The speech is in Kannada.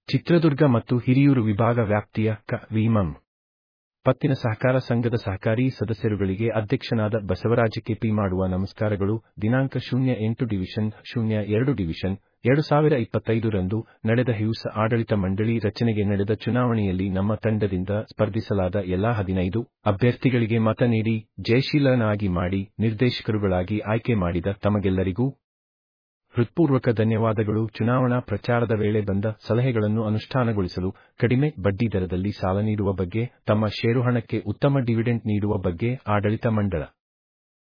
ಚಿತ್ರದುರ್ಗ ಮತ್ತು ಹಿರಿಯೂರು ವಿಭಾಗ ವ್ಯಾಪ್ತಿಯ ಕ ವಿಮಂ ಪತ್ತಿನ ಸಹಕಾರ ಸಂಘದ ಸಹಕಾರಿ ಸದಸ್ಯರುಗಳಿಗೆ ಅಧ್ಯಕ್ಷನಾದ ಬಸವರಾಜ ಕೆಪಿ ಮಾಡುವ ನಮಸ್ಕಾರಗಳು ದಿನಾಂಕ ಶೂನ್ಯ ಎಂಟು ಡಿವಿಷನ್ ಶೂನ್ಯ ಎರಡು ಡಿವಿಷನ್ ಎರಡು ಸಾವಿರ ಇಪ್ಪತ್ತೈದರಂದು ನಡೆದ ಹ್ಯೂಸ್ ಆಡಳಿತ ಮಂಡಳಿ ರಚನೆಗೆ ನಡೆದ ಚುನಾವಣೆಯಲ್ಲಿ ನಮ್ಮ ತಂಡದಿಂದ ಸ್ಪರ್ಧಿಸಲಾದ ಎಲ್ಲಾ ಹದಿನೈದು ಅಭ್ಯರ್ಥಿಗಳಿಗೆ ಮತ ನೀಡಿ ಜಯಶೀಲನಾಗಿ ಮಾಡಿ ನಿರ್ದೇಶಕರುಗಳಾಗಿ ಆಯ್ಕೆ ಮಾಡಿದ ತಮಗೆಲ್ಲರಿಗೂ ಹೃತ್ಪೂರ್ವಕ ಧನ್ಯವಾದಗಳು ಚುನಾವಣಾ ಪ್ರಚಾರದ ವೇಳೆ ಬಂದ ಸಲಹೆಗಳನ್ನು ಅನುಷ್ಠಾನಗೊಳಿಸಲು ಕಡಿಮೆ ಬಡ್ಡಿ ದರದಲ್ಲಿ ಸಾಲ ನೀಡುವ ಬಗ್ಗೆ ತಮ್ಮ ಷೇರು ಹಣಕ್ಕೆ ಉತ್ತಮ ಡಿವಿಡೆಂಟ್ ನೀಡುವ ಬಗ್ಗೆ ಆಡಳಿತ ಮಂಡಳ